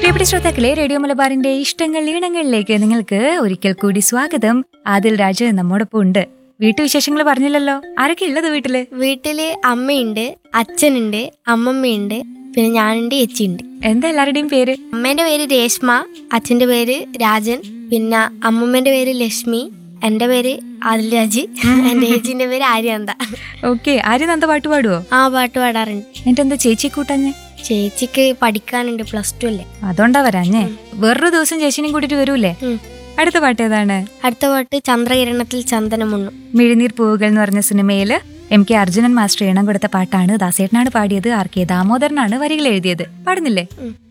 പ്രിയപ്പെട്ട ശ്രോതാക്കളെ റേഡിയോ മലബാറിന്റെ ഇഷ്ടങ്ങൾ ഈണങ്ങളിലേക്ക് നിങ്ങൾക്ക് ഒരിക്കൽ കൂടി സ്വാഗതം ആദിൽ രാജ് നമ്മോടൊപ്പം ഉണ്ട് വീട്ടുവിശേഷങ്ങൾ പറഞ്ഞില്ലല്ലോ ആരൊക്കെ ഉള്ളത് വീട്ടില് വീട്ടില് അമ്മയുണ്ട് അച്ഛനുണ്ട് അമ്മമ്മയുണ്ട് പിന്നെ ഞാനുണ്ട് ചേച്ചിയുണ്ട് എന്താ എല്ലാവരുടെയും പേര് അമ്മേന്റെ പേര് രേഷ്മ അച്ഛന്റെ പേര് രാജൻ പിന്നെ അമ്മമ്മേന്റെ പേര് ലക്ഷ്മി എന്റെ പേര് ആദിൽരാജ് എന്റെ ചേച്ചിന്റെ പേര് ആര്യാന്ത ഓക്കെ ആരും നന്ദ പാട്ട് പാടുവോ ആ പാട്ട് പാടാറുണ്ട് എന്നിട്ട് എന്താ ചേച്ചി കൂട്ടഞ്ഞ് ചേച്ചിക്ക് പഠിക്കാനുണ്ട് പ്ലസ് ടു അല്ലേ അതുകൊണ്ടാ വരാഞ്ഞേ വേറൊരു ദിവസം ചേച്ചിനെയും കൂട്ടിട്ട് വരൂലേ ഉം. അടുത്ത പാട്ട് ഏതാണ് അടുത്ത പാട്ട് ചന്ദ്രകിരണത്തിൽ ചന്ദനമുണ്ണു മിഴിനീർ പൂവുകൾ എന്ന് പറഞ്ഞ സിനിമയില് എം കെ അർജുനൻ മാസ്റ്റർ ഈണം കൊടുത്ത പാട്ടാണ് ദാസേട്ടനാണ് പാടിയത് ആർ കെ ദാമോദരനാണ് വരികൾ എഴുതിയത് പാടുന്നില്ലേ ഉം.